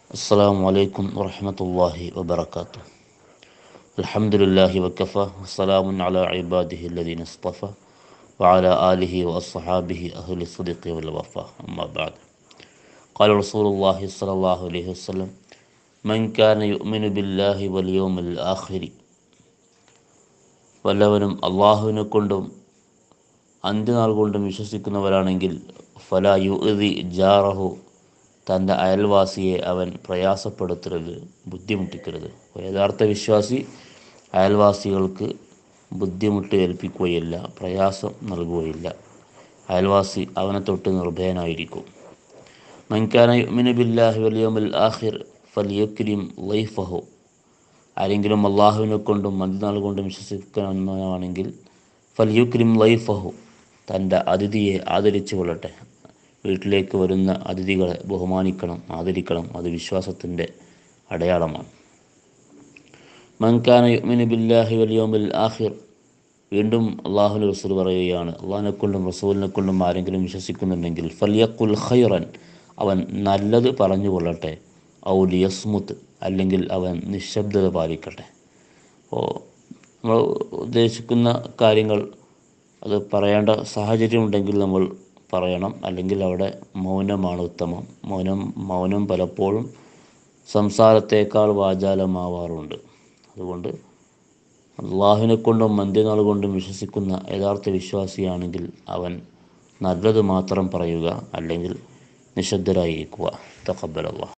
السلام عليكم ورحمة الله وبركاته الحمد لله وكفى وسلام على عباده الذين اصطفى وعلى آله وأصحابه أهل الصدق والوفاء أما بعد قال رسول الله صلى الله عليه وسلم من كان يؤمن بالله واليوم الآخر വല്ലവനും അള്ളാഹുവിനെ കൊണ്ടും അന്ത്യനാൾ കൊണ്ടും വിശ്വസിക്കുന്നവരാണെങ്കിൽ ഫല യുഇദി ജാറഹു തൻ്റെ അയൽവാസിയെ അവൻ പ്രയാസപ്പെടുത്തരുത് ബുദ്ധിമുട്ടിക്കരുത് യഥാർത്ഥ വിശ്വാസി അയൽവാസികൾക്ക് ബുദ്ധിമുട്ട് ഏൽപ്പിക്കുകയില്ല പ്രയാസം നൽകുകയില്ല അയൽവാസി അവനെ തൊട്ട് നിർഭയനായിരിക്കും മൻകാന യുമിനു ബില്ലാഹി വലിയോമൽ ആഹിർ ഫലിയക്രിം ലൈഫഹു ആരെങ്കിലും അള്ളാഹുവിനെ കൊണ്ടും മന്ദിനാൾ കൊണ്ടും വിശ്വസിക്കുന്നവനാണെങ്കിൽ ഫലിയുക്രിം ലൈഫഹു തൻ്റെ അതിഥിയെ ആദരിച്ചു കൊള്ളട്ടെ വീട്ടിലേക്ക് വരുന്ന അതിഥികളെ ബഹുമാനിക്കണം ആദരിക്കണം അത് വിശ്വാസത്തിൻ്റെ അടയാളമാണ് മൻകാന യുമിനു ബില്ലാഹി വലിയോമിൽ ആഹിർ വീണ്ടും അള്ളാഹുൽ റസൂൽ പറയുകയാണ് അള്ളാഹിനെ കൊണ്ടും റസൂലിനെ കൊണ്ടും ആരെങ്കിലും വിശ്വസിക്കുന്നുണ്ടെങ്കിൽ ഫലിയക്കുൽ ഖൈറൻ അവൻ നല്ലത് പറഞ്ഞു കൊള്ളട്ടെ ഔ ലിയസ്മുത്ത് അല്ലെങ്കിൽ അവൻ നിശബ്ദത പാലിക്കട്ടെ അപ്പോൾ നമ്മൾ ഉദ്ദേശിക്കുന്ന കാര്യങ്ങൾ അത് പറയേണ്ട സാഹചര്യമുണ്ടെങ്കിൽ നമ്മൾ പറയണം അല്ലെങ്കിൽ അവിടെ മൗനമാണ് ഉത്തമം മൗനം മൗനം പലപ്പോഴും സംസാരത്തേക്കാൾ വാചാലമാവാറുണ്ട് അതുകൊണ്ട് അള്ളാഹുവിനെ കൊണ്ടും മന്ത്യനാൾ കൊണ്ടും വിശ്വസിക്കുന്ന യഥാർത്ഥ വിശ്വാസിയാണെങ്കിൽ അവൻ നല്ലത് മാത്രം പറയുക അല്ലെങ്കിൽ നിശബ്ദരായിരിക്കുക തക്കബലല്ല